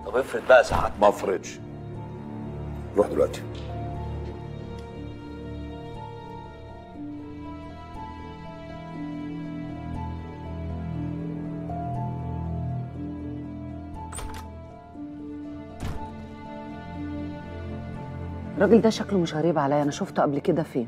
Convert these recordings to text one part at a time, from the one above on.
طب افرض بقى ساعات ما افرضش روح دلوقتي الراجل ده شكله مش غريب عليا انا شفته قبل كده فين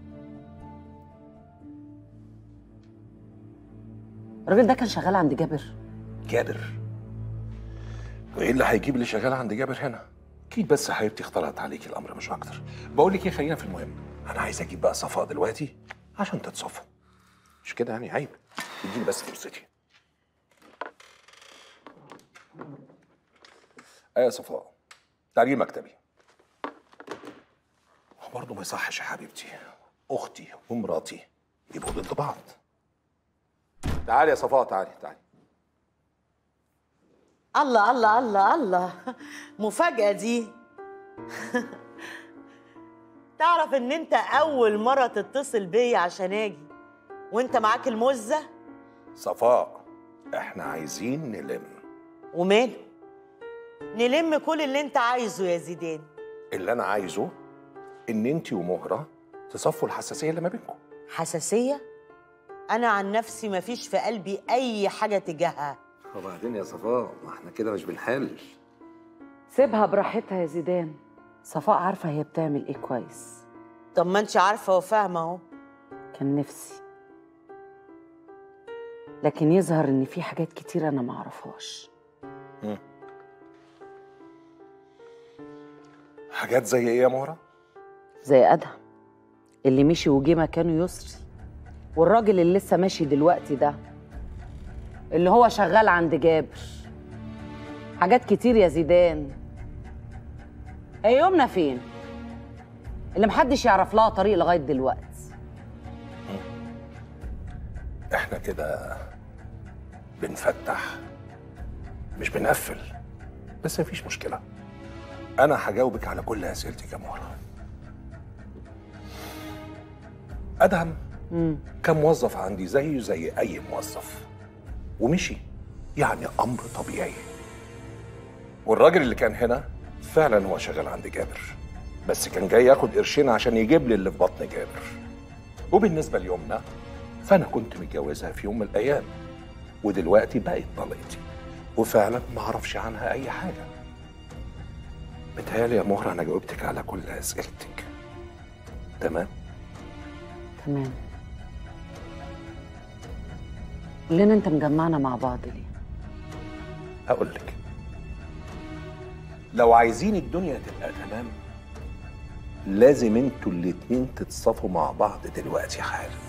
الراجل ده كان شغال عند جابر جابر وايه اللي هيجيب اللي شغال عند جابر هنا اكيد بس حبيبتي اختلط عليكي الامر مش اكتر بقول لك ايه خلينا في المهم انا عايز اجيب بقى صفاء دلوقتي عشان تتصفوا مش كده يعني عيب اديني بس فرصتي ايه يا صفاء تعالي مكتبي برضه ما يصحش يا حبيبتي اختي ومراتي يبقوا ضد بعض تعالي يا صفاء تعالي تعالي الله الله الله الله مفاجأة دي تعرف ان انت اول مرة تتصل بيا عشان اجي وانت معاك المزة صفاء احنا عايزين نلم وماله نلم كل اللي انت عايزه يا زيدان اللي انا عايزه ان انت ومهره تصفوا الحساسيه اللي ما بينكم حساسية انا عن نفسي مفيش في قلبي اي حاجة تجاهها وبعدين يا صفاء ما احنا كده مش بنحل سيبها براحتها يا زيدان صفاء عارفه هي بتعمل ايه كويس طب ما انت عارفة وفاهمة اهو كان نفسي لكن يظهر ان في حاجات كتير انا ما اعرفهاش حاجات زي ايه يا مهره زي ادهم اللي مشي وجه مكانه يسري والراجل اللي لسه ماشي دلوقتي ده اللي هو شغال عند جابر حاجات كتير يا زيدان هي يومنا فين اللي محدش يعرف لها طريق لغايه دلوقتي احنا كده بنفتح مش بنقفل بس مفيش مشكله انا هجاوبك على كل اسئلتك يا مهره ادهم كان موظف عندي زيه زي اي موظف ومشي يعني امر طبيعي والراجل اللي كان هنا فعلا هو شغال عند جابر بس كان جاي ياخد قرشين عشان يجيب لي اللي في بطن جابر وبالنسبه ليومنا فانا كنت متجوزها في يوم من الايام ودلوقتي بقت طليقتي وفعلا ما اعرفش عنها اي حاجه متهيألي يا مهره انا جاوبتك على كل اسئلتك تمام تمام قول لنا انت مجمعنا مع بعض ليه هقول لك لو عايزين الدنيا تبقى تمام لازم انتوا الاتنين تتصافوا مع بعض دلوقتي حالا